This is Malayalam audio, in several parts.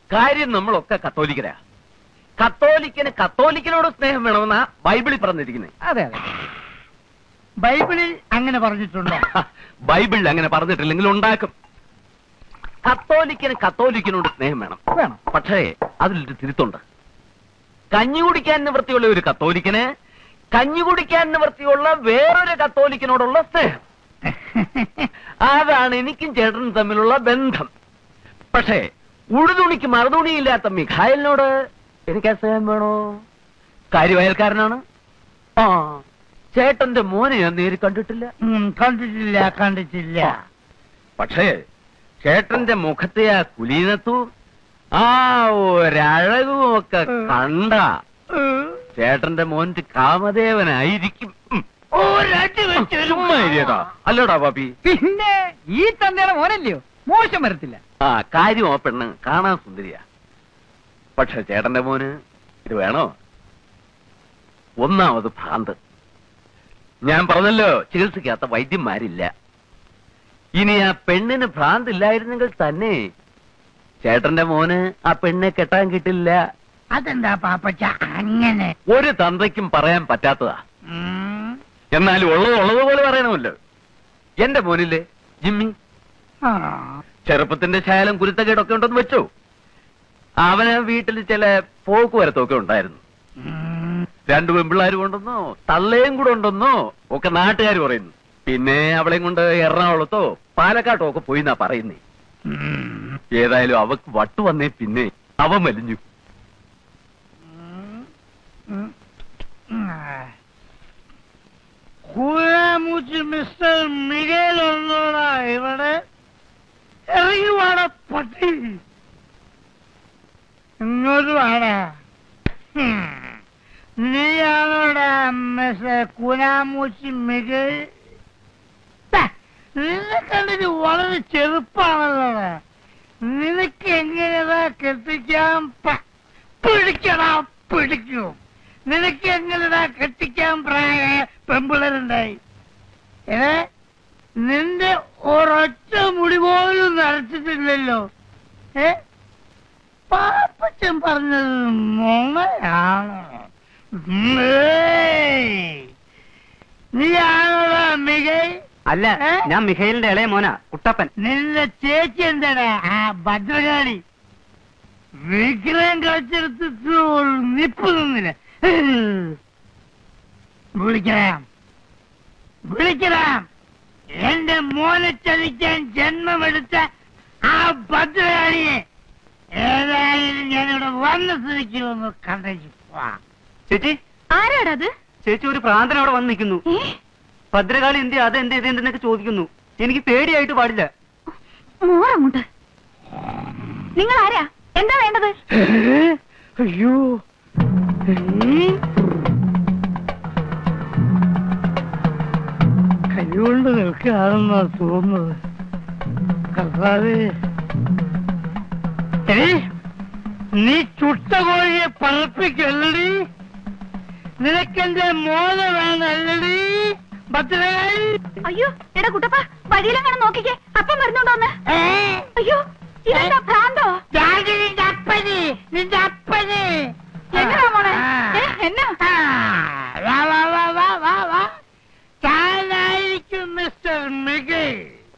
കാര്യം നമ്മളൊക്കെ കത്തോലിക്കരാ കത്തോലിക്കന് കത്തോലിക്കനോട് സ്നേഹം വേണമെന്നാ ബൈബിളിൽ പറഞ്ഞിരിക്കുന്നത് അതെ അതെ ബൈബിളിൽ അങ്ങനെ പറഞ്ഞിട്ടുണ്ടോ ബൈബിളിൽ അങ്ങനെ പറഞ്ഞിട്ടില്ലെങ്കിൽ ഉണ്ടാക്കും കത്തോലിക്കന് കത്തോലിക്കനോട് സ്നേഹം വേണം വേണം പക്ഷേ അതിലൊരു തിരുത്തുണ്ട് കഞ്ഞി കുടിക്കാൻ നിവൃത്തിയുള്ള ഒരു കത്തോലിക്കന് കഞ്ഞി കുടിക്കാൻ നിവൃത്തിയുള്ള വേറൊരു കത്തോലിക്കനോടുള്ള സ്നേഹം അതാണ് എനിക്കും ചേട്ടനും തമ്മിലുള്ള ബന്ധം പക്ഷേ ഉടുതുണിക്ക് മറുതുണിയില്ലാത്ത മിഖായലിനോട് എനിക്ക് ആ സ്നേഹം വേണോ കാര്യവയൽക്കാരനാണ് ആ ചേട്ടന്റെ മോനെ ഞാൻ നേരി കണ്ടിട്ടില്ല ഉം, കണ്ടിട്ടില്ല കണ്ടിട്ടില്ല പക്ഷേ ചേട്ടന്റെ മുഖത്തെ ആ കുലീനത്തും ആ ഒരഴകും ഒക്കെ കണ്ട ചേട്ടന്റെ മോന്റെ കാമദേവനായിരിക്കും ഉം. ഒരടി വെച്ച് ഒരു ചുമ്മാ ഇരിയടാ. അല്ലടാ പാപ്പി പിന്നെ ഈ തന്തയുടെ മോനല്ലയോ മോശം വരത്തില്ല ആ കാര്യം ആ പെണ്ണ് കാണാൻ സുന്ദരിയാ പക്ഷെ ചേട്ടന്റെ മോന് ഇത് വേണോ ഒന്നാമത് ഭ്രാന്ത് ഞാൻ പറഞ്ഞല്ലോ ചികിത്സിക്കാത്ത വൈദ്യന്മാരില്ല ഇനി ആ പെണ്ണിന് ഭ്രാന്ത് ഇല്ലായിരുന്നെങ്കിൽ തന്നെ ചേട്ടന്റെ മോന് ആ പെണ്ണെ കെട്ടാൻ കിട്ടില്ല അതെന്താ പാപ്പച്ച അങ്ങനെ ഒരു തന്തയ്ക്കും പറയാൻ പറ്റാത്തതാ ഉം. എന്നാലും ഉള്ളത് ഉള്ളതുപോലെ പറയണമല്ലോ എന്റെ മോനില്ലേ ജിമ്മി ആ. ചെറുപ്പത്തിന്റെ ശാലം കുരുത്തക്കേടൊക്കെ ഉണ്ടെന്ന് വെച്ചോ അവന് വീട്ടിൽ ചില പോക്കുവരത്തൊക്കെ ഉണ്ടായിരുന്നു ഉം. രണ്ടു പെമ്പിള്ളാര് കൊണ്ടെന്നോ തള്ളയും കൂടെ ഉണ്ടെന്നോ ഒക്കെ നാട്ടുകാർ പറയുന്നു പിന്നെ അവളെയും കൊണ്ട് എറണാകുളത്തോ പാലക്കാട്ടോ ഒക്കെ പോയി എന്നാ പറയുന്നേ ഉം. ഏതായാലും അവക്ക് വട്ടു വന്നേ പിന്നെ അവൻ വലിഞ്ഞു ഉം. ഉം. കൂരാമൂച്ചി മിസ്റ്റർ മികേൽ ഒന്നോടാ ഇവിടെ ഇറങ്ങി വാടാ പട്ടി ഇങ്ങോട്ട് വാടാ ഹും. നീയാണോടാ മിസ്റ്റർ കുനാമൂച്ചി മികേൽ ടാ, നിന്നെ കണ്ടിട്ട് വളരെ ചെറുപ്പാണല്ലോടാ നിനക്ക് എങ്ങനെയാ കെട്ടിക്കാൻ പ- പിടിക്കടാ പിടിക്കും നിനക്ക് എങ്ങനെയാ കെട്ടിക്കാൻ പ്രായ പെമ്പിളരുണ്ടായി ഏ നിന്റെ ഒരൊറ്റ മുടി പോലും നരച്ചിട്ടില്ലല്ലോ ഏ പാപ്പച്ചൻ പറഞ്ഞത് നുണയാണ് ഉം, ഏയ്. നീയാണോടാ മികൈ അല്ല ഏ? ഞാൻ മിഖേലിന്റെ ഇളയ മോനാ കുട്ടപ്പൻ നിന്റെ ചേച്ചി എന്താടാ ആ ഭദ്രകാളി വിഗ്രഹം കളിച്ചെടുത്തിട്ട് ഒരു നിപ്പ് നിന്നില്ല വിളിക്കണം വിളിക്കണം എന്റെ മോനെ ചതിക്കാൻ ജന്മമെടുത്ത ആ ഭദ്രകാളിയെ ഏതായാലും ഞാനിവിടെ വന്ന സ്ഥിതിക്ക് ഒന്ന് കണ്ടേച്ചു ചേച്ചി ആരാടത് ചേച്ചി ഒരു പ്രാന്തൻ അവിടെ വന്ന് നിൽക്കുന്നു ഏ ഭദ്രകാളി എന്ത് അത് എന്ത് ഇത് എന്തെന്നൊക്കെ ചോദിക്കുന്നു എനിക്ക് പേടിയായിട്ട് പാടില്ല മോറങ്ങോട്ട് നിങ്ങൾ ആരാ എന്താ വേണ്ടത് അയ്യോ കൈകൊണ്ട് നിൽക്കുകയാണെന്നാ തോന്നുന്നത് കർത്താവേ എടീ, നീ ചുട്ട കോഴിയെ പറപ്പിക്കല്ലടി നിനക്കെന്റെ മോന വേണല്ലടി ഭദ്രകാളി അയ്യോ എടാ കുട്ടപ്പ വഴിയിലെങ്ങനെ നോക്കിക്കേ അപ്പം വരുന്നുണ്ടോന്ന് ഏ അയ്യോ ഇതെന്താ ഭ്രാന്തോ ജാതി നിന്റെ അപ്പന് നിന്റെ അപ്പന് എന്നതാ മോളെ ആ. ഏ, എന്നാ ആ, വാ, വാ, വാ, വാ, വാ, വാ. താനായിരിക്കും മിസ്റ്റർ മികേൽ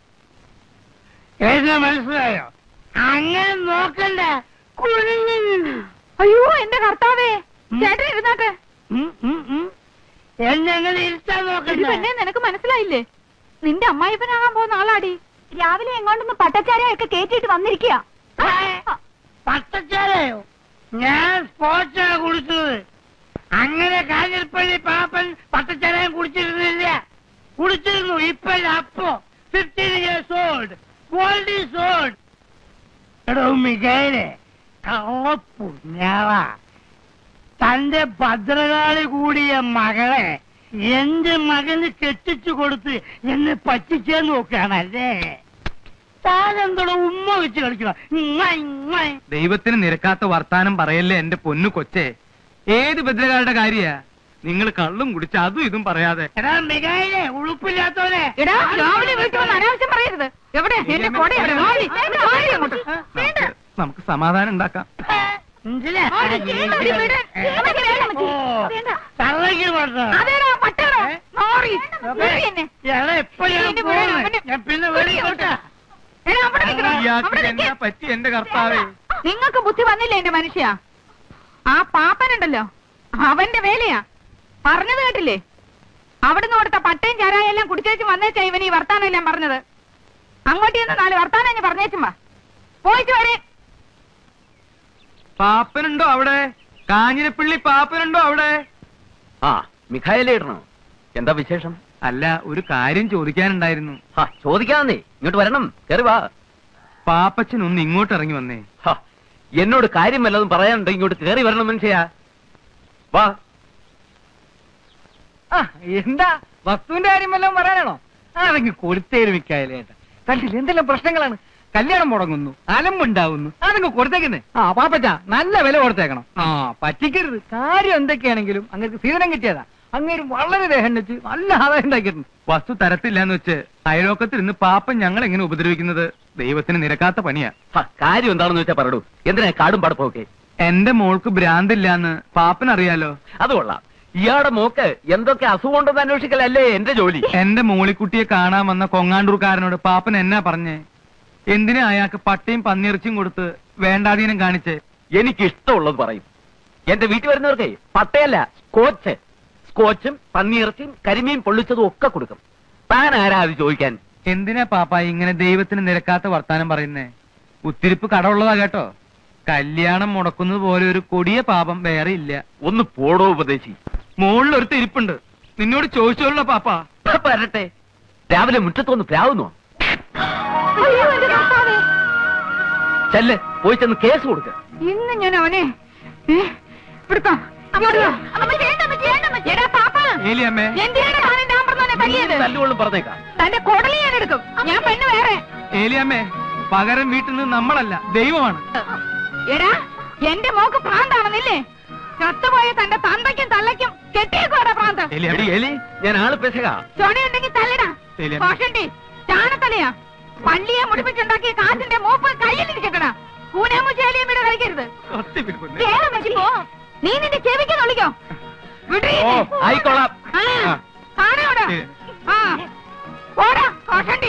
എന്നെ മനസ്സിലായോ അങ്ങനെ നോക്കണ്ട കുനിഞ്ഞു നിന്ന്. അയ്യോ എന്റെ കർത്താവേ ചേട്ടൻ ഇരുന്നാട്ടെ ഉം, ഉം, ഉം. എന്നെ അങ്ങനെ ഇരുത്താൻ എടി നോക്കണ്ട പെണ്ണെ നിനക്ക് മനസ്സിലായില്ലേ നിന്റെ അമ്മായിപ്പനാകാൻ പോകുന്ന ആളാടി രാവിലെ എങ്ങോട്ടൊന്ന് പട്ടച്ചാരയൊക്കെ കേറ്റിട്ട് വന്നിരിക്കുക പച്ചച്ചാലയോ ഞാൻ സ്പോർട്സാണ് കുടിച്ചത് അങ്ങനെ കാഞ്ഞിരപ്പള്ളി പാപ്പൻ പച്ചച്ചാലയം കുടിച്ചിരുന്നില്ല കുടിച്ചിരുന്നു ഇപ്പഴ അപ്പോ fifteen years old twelve years old എടോ മികേലെ കള്ളപ്പുഞ്ഞാവ തന്റെ ഭദ്രകാളി കൂടിയ മകളെ എന്റെ മകന് കെട്ടിച്ചു കൊടുത്ത് എന്നെ പറ്റിച്ചേന്ന് നോക്കുകയാണല്ലേ താനെന്തോടെ ഉമ്മ വെച്ച് കളിക്കണം ഇങ്ങ, ഇങ്ങ. ദൈവത്തിന് നിരക്കാത്ത വർത്താനം പറയല്ലേ എന്റെ പൊന്നു കൊച്ചേ ഏത് ഭദ്രകാരുടെ കാര്യ നിങ്ങൾ കള്ളും കുടിച്ച് അതും ഇതും പറയാതെ എടാ മികായിലെ ഉളുപ്പില്ലാത്തവനെ എടാ രാവിലെ വീട്ടിൽ വന്ന് അനാവശ്യം പറയരുത് എവിടെ എന്റെ കൊട എവിടെ? വാടി, വാടി അങ്ങോട്ട്. വേണ്ട. നമുക്ക് സമാധാനം ഉണ്ടാക്കാം എന്തിനാ ആ, ഇത് ചെയ്യണ്ട, ഇത് വിട്. അമ്മച്ചി വേണ്ട, അമ്മച്ചി. വേണ്ട. തള്ളക്ക് പറഞ്ഞോ അതേടാ, പട്ടേടാ. നോറി. നോറി എന്നെ. ഇയാളെ എപ്പോ ഞാൻ ഇതിന്റെ പോകുന്നു അവനെ- ഞാൻ പിന്നെ വിളിക്കോട്ടാ എടാ, അവിടെ നിൽക്കണം. ഇയാൾക്ക് അവിടെ എന്നാ നിൽക്ക്. പറ്റി എന്റെ കർത്താവേ നിങ്ങൾക്ക് ബുദ്ധി വന്നില്ലേ എന്റെ മനുഷ്യ ആ പാപ്പനുണ്ടല്ലോ അവന്റെ വേലയാ പറഞ്ഞത് കേട്ടില്ലേ അവിടുന്ന് കൊടുത്ത പട്ടയും ചാരായം എല്ലാം കുടിച്ചേച്ചും വന്നേച്ചാ ഇവൻ ഈ വർത്താനം എല്ലാം പറഞ്ഞത് അങ്ങോട്ട് ചെന്ന് നാല് വർത്താനം ഞാൻ പറഞ്ഞേച്ചും വാ പോയിട്ട് വരെ പാപ്പനുണ്ടോ അവിടെ കാഞ്ഞിരപ്പള്ളി പാപ്പനുണ്ടോ അവിടെ ആ മിഖായലേ ഇടണോ എന്താ വിശേഷം അല്ല ഒരു കാര്യം ചോദിക്കാനുണ്ടായിരുന്നു ഹാ ചോദിക്കാന്നേ ഇങ്ങോട്ട് വരണം കയറി വാ പാപ്പച്ചൻ ഒന്ന് ഇങ്ങോട്ട് ഇറങ്ങി വന്നേ ഹാ, എന്നോട് കാര്യം വല്ലതും പറയാനുണ്ട് ഇങ്ങോട്ട് കയറി വരണം മനുഷ്യ വാ എന്താ വസ്തുവിന്റെ കാര്യം വല്ലതും പറയാനാണോ അതെങ്കിൽ കൊടുത്തേര് മിക്കായാലേട്ടാ കണ്ടില്ല എന്തെല്ലാം പ്രശ്നങ്ങളാണ് കല്യാണം മുടങ്ങുന്നു അലമ്പുണ്ടാവുന്നു അതങ്ങ് കൊടുത്തേക്കുന്നേ ആ പാപ്പച്ച നല്ല വില കൊടുത്തേക്കണം ആ പറ്റിക്കരുത് കാര്യം എന്തൊക്കെയാണെങ്കിലും അങ്ങനെ സീതനം കിട്ടിയതാ അങ്ങേര് വളരെ ദേഹം വെച്ച് നല്ല ആദായം ഉണ്ടാക്കിയിട്ടുണ്ട് വസ്തു തരത്തില്ല എന്ന് വെച്ച് അയലോക്കത്തിൽ നിന്ന് പാപ്പൻ ഞങ്ങൾ എങ്ങനെ ഉപദ്രവിക്കുന്നത് ദൈവത്തിന് നിരക്കാത്ത പണിയാ ഹാ, കാര്യം എന്താണെന്ന് വെച്ചാ പറയൂ എന്തിനാ കാടും പടപ്പൊക്കെ എന്റെ മോൾക്ക് ഭ്രാന്തില്ലാന്ന് പാപ്പൻ അറിയാലോ അത് കൊള്ളാം ഇയാളുടെ മോക്ക് എന്തൊക്കെ അസുഖം ഉണ്ടെന്ന് അന്വേഷിക്കലല്ലേ എന്റെ ജോലി എന്റെ മോളിക്കുട്ടിയെ കാണാൻ വന്ന കൊങ്ങാണ്ടൂർക്കാരനോട് പാപ്പൻ എന്നാ പറഞ്ഞേ എന്തിനാ അയാൾക്ക് പട്ടയും പന്നിയിറച്ചിയും കൊടുത്ത് വേണ്ടാധീനം കാണിച്ചേ എനിക്ക് ഇഷ്ടമുള്ളത് പറയും എന്റെ വീട്ടിൽ വരുന്നവർക്കേ പട്ടയല്ല സ്കോച്ച് സ്കോച്ചും പന്നിയിറച്ചിയും കരിമീൻ പൊള്ളിച്ചതും ഒക്കെ കൊടുക്കും താൻ ആരാ അത് ചോദിക്കാൻ എന്തിനാ പാപ്പ ഇങ്ങനെ ദൈവത്തിന് നിരക്കാത്ത വർത്താനം പറയുന്നേ ഉത്തിരിപ്പ് കടമുള്ളതാ കേട്ടോ കല്യാണം മുടക്കുന്നത് പോലെ ഒരു കൊടിയ പാപം വേറെ ഇല്ല ഒന്ന് പോടോ ഉപദേശി മുകളിൽ ഒരു തിരിപ്പുണ്ട് നിന്നോട് ചോദിച്ചോളൂ പാപ്പ ഇപ്പൊ വരട്ടെ രാവിലെ മുറ്റത്തൊന്ന് പ്രാവുന്നോ അയ്യോ എന്റെ കർത്താവേ ചെല്ല് പോയി ചെന്ന് കേസ് കൊടുക്ക ഇന്ന് ഞാൻ അവനെ ഏ, ഇവിടുത്തെ ഇങ്ങോട്ട് വാ. എടാ പാപ്പ ഏലിയമ്മേ എന്തിനാണ് താൻ ഞാൻ പറഞ്ഞവനെ തല്ലിയത് തല്ലുകൊള്ളും പറഞ്ഞേക്കാം തന്റെ കുടലി ഞാൻ എടുക്കും ഞാൻ പെണ്ണ് വേറെ ഏലിയമ്മേ പകരം വീട്ടിൽ നിന്ന് നമ്മളല്ല ദൈവമാണ് എടാ എന്റെ മോക്ക് പ്രാന്താണെന്നില്ലേ ചത്തുപോയ തന്റെ തന്തയ്ക്കും തള്ളയ്ക്കും കെട്ടിയേക്കോടാ പ്രാന്ത് എടി ഏലിയമ്മേ എലി ഞാൻ ആള് പെസക ചൊണയുണ്ടെങ്കിൽ തല്ലിടാ ശരി. കോഷണ്ടി ചാണത്തലയാ പള്ളിയെ മുടിപ്പിച്ചുണ്ടാക്കിയ കാശിന്റെ മൂപ്പ് കയ്യിലിരിക്കട്ടടാ കൂനാമുചേലിയമ്മയുടെ കളിക്കരുത് സത്യപിടിക്കുന്നു. കേളം വെച്ച് പോ. നീ നിന്റെ ചെവിക്ക് വിളിക്കോ വിടീ ഓ ആയിക്കോളാം ആ, ആ. കാണാവിടെ ശരി. ആ പോടാ കോഷണ്ടി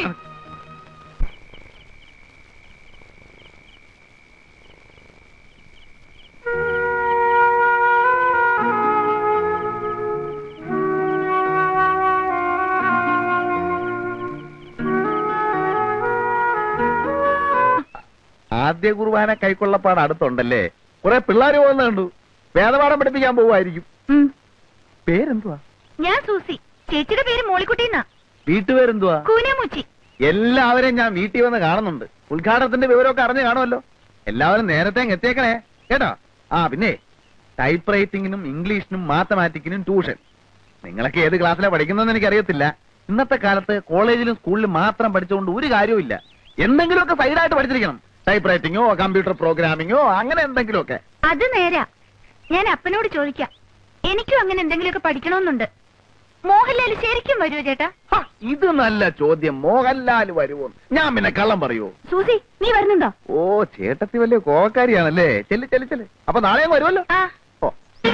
ആദ്യ കുർബാന കൈക്കൊള്ളപ്പാട് അടുത്തുണ്ടല്ലേ കുറെ പിള്ളേര് പോകുന്ന കണ്ടു വേദപാഠം പഠിപ്പിക്കാൻ പോവായിരിക്കും പേരെന്തുവാ ഞാൻ സൂസി ചേച്ചിയുടെ പേര് മോളിക്കുട്ടിന്നാ വീട്ടുപേരെന്തുവാ കൂനമുച്ചി എല്ലാവരെയും ഞാൻ വീട്ടിൽ വന്ന് കാണുന്നുണ്ട് ഉദ്ഘാടനത്തിന്റെ വിവരമൊക്കെ അറിഞ്ഞു കാണുമല്ലോ എല്ലാവരും നേരത്തെ അങ്ങ് എത്തിയേക്കണേ കേട്ടോ ആ പിന്നെ ടൈപ്പ് റൈറ്റിംഗിനും ഇംഗ്ലീഷിനും മാത്തമാറ്റിക്കിനും ട്യൂഷൻ നിങ്ങളൊക്കെ ഏത് ക്ലാസ്സിലാണ് പഠിക്കുന്നതെന്ന് എനിക്കറിയത്തില്ല ഇന്നത്തെ കാലത്ത് കോളേജിലും സ്കൂളിലും മാത്രം പഠിച്ചുകൊണ്ട് ഒരു കാര്യവുമില്ല എന്തെങ്കിലുമൊക്കെ സൈഡായിട്ട് പഠിച്ചിരിക്കണം ടൈപ്പ് റൈറ്റിങ്ങോ കമ്പ്യൂട്ടർ പ്രോഗ്രാമിങ്ങോ അങ്ങനെ എന്തെങ്കിലുമൊക്കെ അത് നേരാ ഞാൻ അപ്പനോട് ചോദിക്കാം എനിക്കും അങ്ങനെ എന്തെങ്കിലുമൊക്കെ പഠിക്കണമെന്നുണ്ട് മോഹൻലാൽ ശരിക്കും വരുമോ ചേട്ടാ ഹ, ഇത് നല്ല ചോദ്യം മോഹൻലാൽ വരുമോ ഞാൻ പിന്നെ കള്ളം പറയൂ സൂസി നീ വരുന്നുണ്ടോ ഓ ചേട്ടത്തി വലിയ കോവക്കാരിയാണല്ലേ ചെല്ലി ചെല്ലി ചെല്ലി അപ്പൊ നാളെ അങ്ങ് വരുമല്ലോ ആ ഓ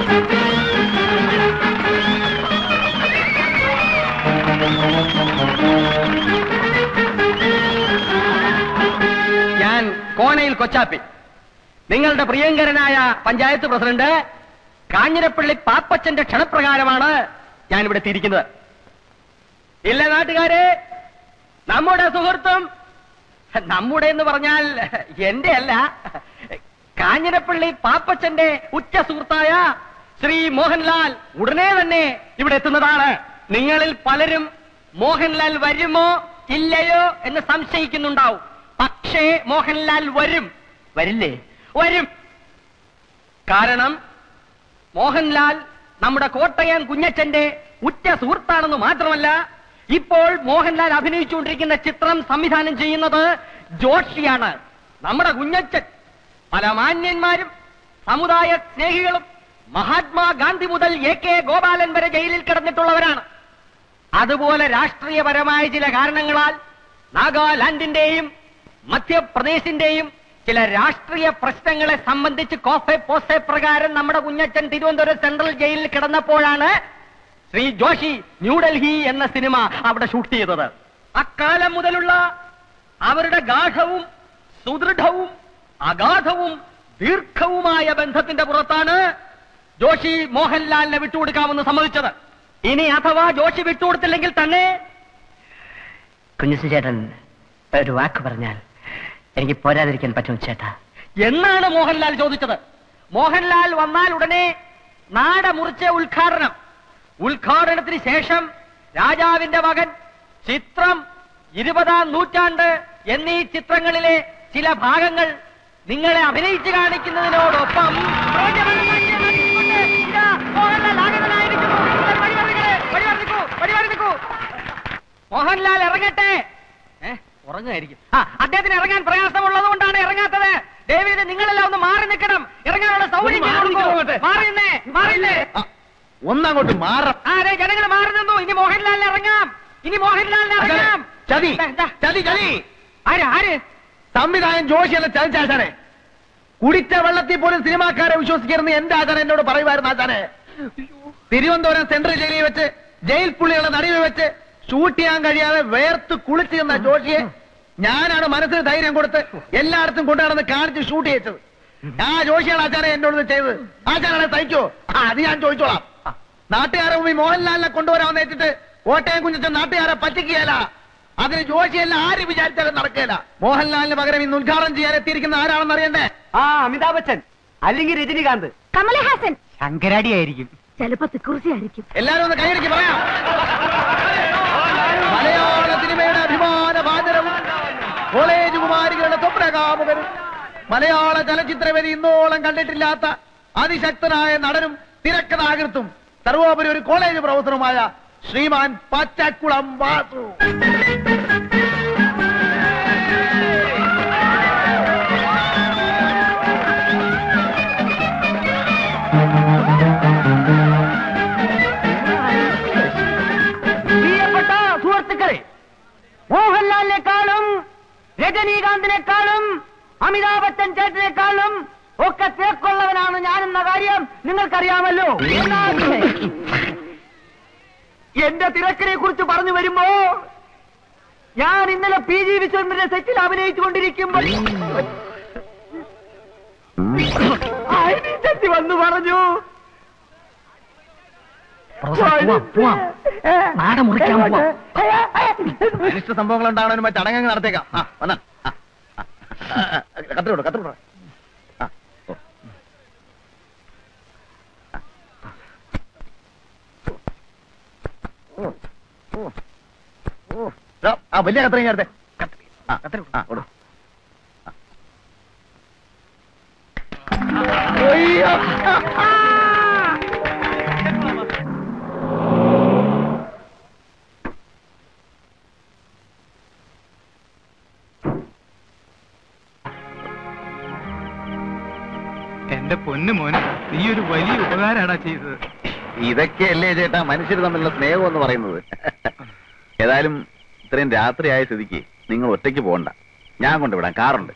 ഞാൻ കോനയിൽ കൊച്ചാപ്പി നിങ്ങളുടെ പ്രിയങ്കരനായ പഞ്ചായത്ത് പ്രസിഡന്റ് കാഞ്ഞിരപ്പള്ളി പാപ്പച്ചന്റെ ക്ഷണപ്രകാരമാണ് ഞാൻ ഇവിടെ തിരിക്കുന്നത് ഇല്ല നാട്ടുകാരെ നമ്മുടെ സുഹൃത്തും നമ്മുടെ എന്ന് പറഞ്ഞാൽ എന്റെ അല്ല കാഞ്ഞിരപ്പള്ളി പാപ്പച്ചന്റെ ഉച്ച സുഹൃത്തായ ശ്രീ മോഹൻലാൽ ഉടനെ തന്നെ ഇവിടെ എത്തുന്നതാണ് നിങ്ങളിൽ പലരും മോഹൻലാൽ വരുമോ ഇല്ലയോ എന്ന് സംശയിക്കുന്നുണ്ടാവും പക്ഷേ മോഹൻലാൽ വരും വരില്ലേ വരും കാരണം മോഹൻലാൽ നമ്മുടെ കോട്ടയം കുഞ്ഞച്ചന്റെ ഉറ്റ സുഹൃത്താണെന്ന് മാത്രമല്ല ഇപ്പോൾ മോഹൻലാൽ അഭിനയിച്ചുകൊണ്ടിരിക്കുന്ന ചിത്രം സംവിധാനം ചെയ്യുന്നത് ജോഷിയാണ് നമ്മുടെ കുഞ്ഞച്ചൻ പല മാന്യന്മാരും സമുദായ സ്നേഹികളും മഹാത്മാഗാന്ധി മുതൽ എ കെ ഗോപാലൻ വരെ ജയിലിൽ കിടന്നിട്ടുള്ളവരാണ് അതുപോലെ രാഷ്ട്രീയപരമായ ചില കാരണങ്ങളാൽ നാഗാലാൻഡിന്റെയും മധ്യപ്രദേശിന്റെയും ചില രാഷ്ട്രീയ പ്രശ്നങ്ങളെ സംബന്ധിച്ച് കോഫെ പോസെ പ്രകാരം നമ്മുടെ കുഞ്ഞച്ചൻ തിരുവനന്തപുരം സെൻട്രൽ ജയിലിൽ കിടന്നപ്പോഴാണ് ശ്രീ ജോഷി ന്യൂഡൽഹി എന്ന സിനിമ അവിടെ ഷൂട്ട് ചെയ്തത് അക്കാലം മുതലുള്ള അവരുടെ ഗാഠവും സുദൃഢവും അഗാധവും ദീർഘവുമായ ബന്ധത്തിന്റെ പുറത്താണ് ജോഷി മോഹൻലാലിനെ വിട്ടുകൊടുക്കാമെന്ന് സമ്മതിച്ചത് ഇനി അഥവാ ജോഷി വിട്ടുകൊടുത്തില്ലെങ്കിൽ തന്നെ കുഞ്ഞുസു ചേട്ടൻ ഒരു വാക്ക് പറഞ്ഞാൽ എനിക്ക് പോരാതിരിക്കാൻ പറ്റും ചേട്ടാ എന്നാണ് മോഹൻലാൽ ചോദിച്ചത് മോഹൻലാൽ വന്നാൽ ഉടനെ നാട മുറിച്ച ഉദ്ഘാടനം ഉദ്ഘാടനത്തിന് ശേഷം രാജാവിന്റെ മകൻ ചിത്രം ഇരുപതാം നൂറ്റാണ്ട് എന്നീ ചിത്രങ്ങളിലെ ചില ഭാഗങ്ങൾ നിങ്ങളെ അഭിനയിച്ചു കാണിക്കുന്നതിനോടൊപ്പം ഇതാ, മോഹൻലാൽ ആഗതനായിരിക്കുന്നു. വഴിമറികളെ, വഴിമറിക്കൂ, വഴിമറിക്കൂ. മോഹൻലാൽ ഇറങ്ങട്ടെ ഏ, ഉറങ്ങുമായിരിക്കും ആ അദ്ദേഹത്തിന് ഇറങ്ങാൻ പ്രയാസമുള്ളത് കൊണ്ടാണ് ഇറങ്ങാത്തത് ഡേവിഡ് നിങ്ങളെല്ലാം ഒന്ന് മാറി നിൽക്കണം ഇറങ്ങാനുള്ള സൗകര്യം മാറി ചെയ്തു കൊടുക്കൂ. നിൽക്കണം അങ്ങോട്ട്. മാറി നിന്നേ മാറി നിന്നേ ആ, ഒന്നങ്ങോട്ട് മാറാം ആ അതെ ജനങ്ങൾ മാറി നിന്നു ഇനി മോഹൻലാലിന് ഇറങ്ങാം ഇനി മോഹൻലാലിന് ഇറങ്ങാം ചതി ദാ, ദാ. ചതി ചതി ആര് ആര് സംവിധായകൻ ജോഷി എന്ന ചതിച്ചാശാനെ കുടിച്ച വെള്ളത്തിൽ പോലും സിനിമാക്കാരെ വിശ്വസിക്കരുന്ന് എന്റെ ആചാരം എന്നോട് പറയുമായിരുന്നു ആചാനെ തിരുവനന്തപുരം സെൻട്രൽ ജയിലിൽ വെച്ച് ജയിൽ പുള്ളികളെ നടുവിൽ വെച്ച് ഷൂട്ട് ചെയ്യാൻ കഴിയാതെ വേർത്ത് കുളിച്ചു നിന്ന ജോഷിയെ ഞാനാണ് മനസ്സിന് ധൈര്യം കൊടുത്ത് എല്ലായിടത്തും കൊണ്ടുനടന്ന് കാണിച്ച് ഷൂട്ട് ചെയ്യിച്ചത് ആ ജോഷിയാണ് ആചാരം എന്നോട് ഇത് ചെയ്തത് ആചാരാണ് സഹിക്കോ ആ, അത് ഞാൻ ചോദിച്ചോളാം നാട്ടുകാരെ മുമ്പിൽ മോഹൻലാലിനെ കൊണ്ടുവരാമെന്ന് വെച്ചിട്ട് കോട്ടയം കുഞ്ഞച്ചൻ നാട്ടുകാരെ പറ്റിക്കുകയല്ല അതിന് ജോഷിയല്ല ആര് വിചാരിച്ചാലും നടക്കുകയില്ല മോഹൻലാലിന് പകരം ഇന്ന് ഉദ്ഘാടനം ചെയ്യാൻ എത്തിയിരിക്കുന്ന ആരാണെന്ന് അറിയണ്ടേ ആ അമിതാഭ് ബച്ചൻ അല്ലെങ്കിൽ രജനികാന്ത് കമലഹാസൻ ശങ്കരാടി ആയിരിക്കും ചിലപ്പോ തിക്കുറിച്ചി ആയിരിക്കും എല്ലാരും ഒന്ന് കൈയടിക്ക് പറയാം മലയാള സിനിമയുടെ അഭിമാന പാചരവും കോളേജ് കുമാരികളുടെ സ്വപ്നകാമുകരും മലയാള ചലച്ചിത്രവേദി ഇന്നോളം കണ്ടിട്ടില്ലാത്ത അതിശക്തനായ നടനും തിരക്കഥാകൃത്തും സർവോപരി ഒരു കോളേജ് പ്രൊഫസറുമായ ശ്രീമാൻ പച്ചക്കുളം വാസു പ്രിയപ്പെട്ട സുഹൃത്തുക്കളെ മോഹൻലാലിനെക്കാളും രജനീകാന്തിനെക്കാളും അമിതാഭ് ബച്ചൻ ചേട്ടനെക്കാളും ഒക്കെ തേക്കുള്ളവനാണ് ഞാനെന്ന കാര്യം നിങ്ങൾക്കറിയാമല്ലോ എന്നാൽ എന്റെ തിരക്കിനെ കുറിച്ച് പറഞ്ഞു വരുമ്പോ ഞാൻ ഇന്നലെ പി ജി വിശ്വനാഥന്റെ സെറ്റിൽ അഭിനയിച്ചുകൊണ്ടിരിക്കുമ്പോൾ അയൽച്ചത്തി വന്നു പറഞ്ഞു നാട മുറിക്കാൻ പോവാം അനിഷ്ട സംഭവങ്ങൾ ഉണ്ടാവണതിന് മറ്റു ചടങ്ങ് നടത്തേക്കാം ആ വന്ന കത്തിരോട് കത്തിരോട് ആ ഓ. ഓ, ഓ, ഓ. ദാ, ആ വലിയ കത്രയും ചേർത്തെ ആ ആ കൊടു ആ. അയ്യോ. എന്റെ പൊന്നു മോനെ നീ ഒരു വലിയ ഉപകാരാടാ ചെയ്തത് ഇതൊക്കെയല്ലേ ചേട്ടാ മനുഷ്യർ തമ്മിലുള്ള സ്നേഹം എന്ന് പറയുന്നത് ഏതായാലും ഇത്രയും രാത്രിയായ സ്ഥിതിക്ക് നിങ്ങൾ ഒറ്റയ്ക്ക് പോകണ്ട ഞാൻ കൊണ്ടുവിടാം കാറുണ്ട്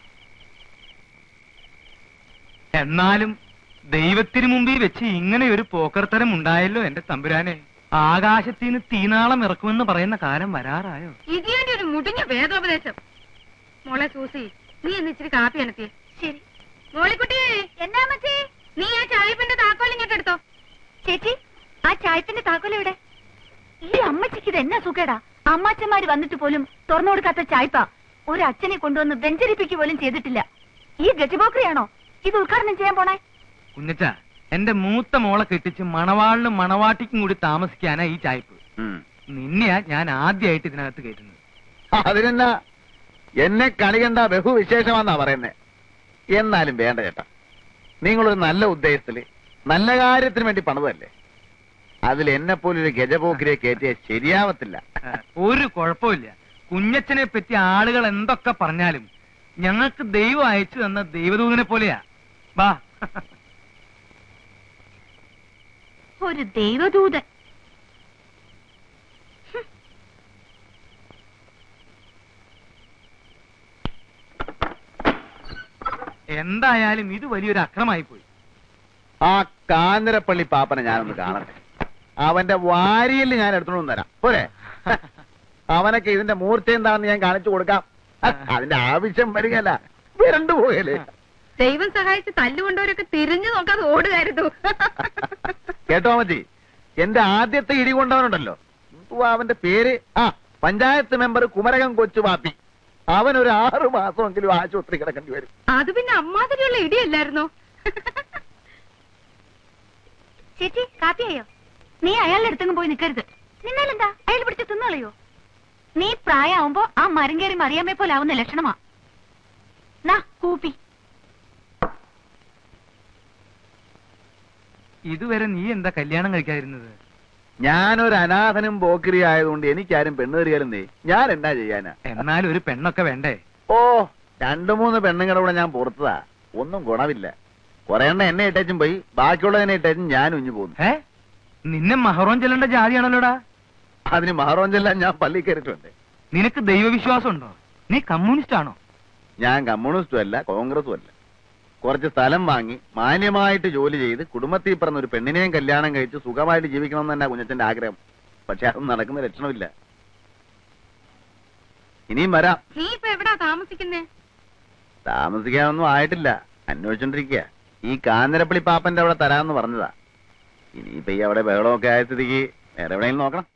എന്നാലും ദൈവത്തിന് മുമ്പിൽ വെച്ച് ഇങ്ങനെ ഒരു പോക്കർത്തരം ഉണ്ടായല്ലോ എന്റെ തമ്പുരാനെ ആകാശത്തിൽ നിന്ന് തീനാളം ഇറക്കുമെന്ന് പറയുന്ന കാലം വരാറായോ ഇതിന്റെ ഒരു മുടിഞ്ഞ വേദോപദേശം മോളെ സൂസി നീ എന്ന് ഇച്ചിരി കാപ്പി അനത്തിയേ ശരി മോളിക്കുട്ടി എന്നാ മച്ചി നീ ആ ചായപ്പിന്റെ താക്കോൽ ഇങ്ങോട്ട് എടുത്തോ ചേച്ചി ആ ചായപ്പിന്റെ താക്കോൽ എവിടെ ഈ അമ്മച്ചിക്ക് ഇത് എന്നാ സുഖേടാ അമ്മാച്ചന്മാര് വന്നിട്ട് പോലും തുറന്നു കൊടുക്കാത്ത ചായ്പ ഒരു അച്ഛനെ കൊണ്ടുവന്ന് വെഞ്ചരിപ്പിക്കുക പോലും ചെയ്തിട്ടില്ല ഈ ഗജബോക്രിയാണോ ഇത് ഉദ്ഘാടനം ചെയ്യാൻ പോണേ കുഞ്ഞച്ച എന്റെ മൂത്ത മോളെ കെട്ടിച്ച് മണവാളിനും മണവാട്ടിക്കും കൂടി താമസിക്കാനാ ഈ ചായ്പ് ഉം. നിന്നെയാ ഞാൻ ആദ്യമായിട്ട് ഇതിനകത്ത് കയറ്റുന്നത് അതിനെന്നാ എന്നെ കണി കണ്ട ബഹുവിശേഷമാന്നാ പറയുന്നേ എന്നാലും വേണ്ട ചേട്ടാ നിങ്ങളൊരു നല്ല ഉദ്ദേശത്തില് നല്ല കാര്യത്തിന് വേണ്ടി പണിതല്ലേ അതിൽ എന്നെ പോലൊരു ഗജപോക്കിരെ കയറ്റിയ ശരിയാവത്തില്ല ആ, ഒരു കുഴപ്പമില്ല കുഞ്ഞച്ചനെ പറ്റി ആളുകൾ എന്തൊക്കെ പറഞ്ഞാലും ഞങ്ങൾക്ക് ദൈവം അയച്ചു തന്ന ദൈവദൂതനെ പോലെയാ വാ ഒരു ദൈവദൂതൻ എന്തായാലും ഇത് വലിയൊരു അക്രമായി പോയി ആ കാഞ്ഞിരപ്പള്ളി പാപ്പനെ ഞാനൊന്ന് കാണട്ടെ അവന്റെ വാരിയിൽ ഞാൻ എടുത്തോണ്ട് തരാം പോരെ അവനൊക്കെ ഇതിന്റെ മൂർച്ച എന്താണെന്ന് ഞാൻ കാണിച്ചു കൊടുക്കാം അതിന്റെ ആവശ്യം വരികയല്ല വരണ്ടു പോകല്ലേ ദൈവം സഹായിച്ച് തല്ലുകൊണ്ടവരൊക്കെ തിരിഞ്ഞു നോക്കാതെ ഓടുകയായിരുന്നു കേട്ടോ മതി എന്റെ ആദ്യത്തെ ഇടി കൊണ്ടവനുണ്ടല്ലോ എന്തുവാ അവന്റെ പേര് ആ പഞ്ചായത്ത് മെമ്പർ കുമരകം കൊച്ചു പാപ്പി അവൻ ഒരു ആറു മാസമെങ്കിലും ആശുപത്രി കിടക്കേണ്ടി വരും അത് പിന്നെ അമ്മാതിരിയുള്ള ഇടിയല്ലായിരുന്നോ ചേച്ചി കാപ്പിയായോ നീ അയാളുടെ അടുത്തെങ്കിലും പോയി നിൽക്കരുത് നിന്നാലെന്താ അയാൾ പിടിച്ച് തിന്നളയോ നീ പ്രായമാവുമ്പോ ആ മരം കയറി മറിയാമേ പോലെ ആവുന്ന ലക്ഷണമാ നാ കൂപ്പി ഇതുവരെ നീ എന്താ കല്യാണം കഴിക്കാതിരുന്നത് ഞാനൊരു അനാഥനും പോക്കിരി ആയതുകൊണ്ട് എനിക്കാരും പെണ്ണ് തരികയാലെന്നേ ഞാൻ എന്നാ ചെയ്യാനാ എന്നാലും ഒരു പെണ്ണൊക്കെ വേണ്ടേ ഓ രണ്ടു മൂന്ന് പെണ്ണുങ്ങളുടെ കൂടെ ഞാൻ പുറത്തതാ ഒന്നും ഗുണമില്ല കുറെ എണ്ണം എന്നെ ഇട്ടേച്ചും പോയി ബാക്കിയുള്ളതിനെ ഇട്ടേച്ചും ഞാൻ ഉഞ്ഞു പോന്നു ഏ നിന്നെ മഹറോൻ ചെല്ലേണ്ട ജാതിയാണല്ലോടാ അതിന് മഹാറോഞ്ചെല്ലാം ഞാൻ പള്ളി കയറിയിട്ടുണ്ട് നിനക്ക് ദൈവവിശ്വാസം ഉണ്ടോ നീ കമ്മ്യൂണിസ്റ്റ് ആണോ ഞാൻ കമ്മ്യൂണിസ്റ്റും അല്ല കോൺഗ്രസും അല്ല കുറച്ച് സ്ഥലം വാങ്ങി മാന്യമായിട്ട് ജോലി ചെയ്ത് കുടുംബത്തിൽ പറഞ്ഞ ഒരു പെണ്ണിനെയും കല്യാണം കഴിച്ച് സുഖമായിട്ട് ജീവിക്കണം തന്നെ കുഞ്ഞച്ചന്റെ ആഗ്രഹം പക്ഷെ അതൊന്നും നടക്കുന്ന ലക്ഷണമില്ല ഇനിയും വരാം നീ ഇപ്പൊ എവിടാ താമസിക്കുന്നേ താമസിക്കാനൊന്നും ആയിട്ടില്ല അന്വേഷിച്ചോണ്ടിരിക്കുക ഈ കാഞ്ഞിരപ്പള്ളി പാപ്പന്റെ അവിടെ തരാമെന്ന് പറഞ്ഞതാ ഇനിയിപ്പോ ഈ അവിടെ ബഹളമൊക്കെ ആയ സ്ഥിതിക്ക് വേറെ എവിടെയെങ്കിലും നോക്കണം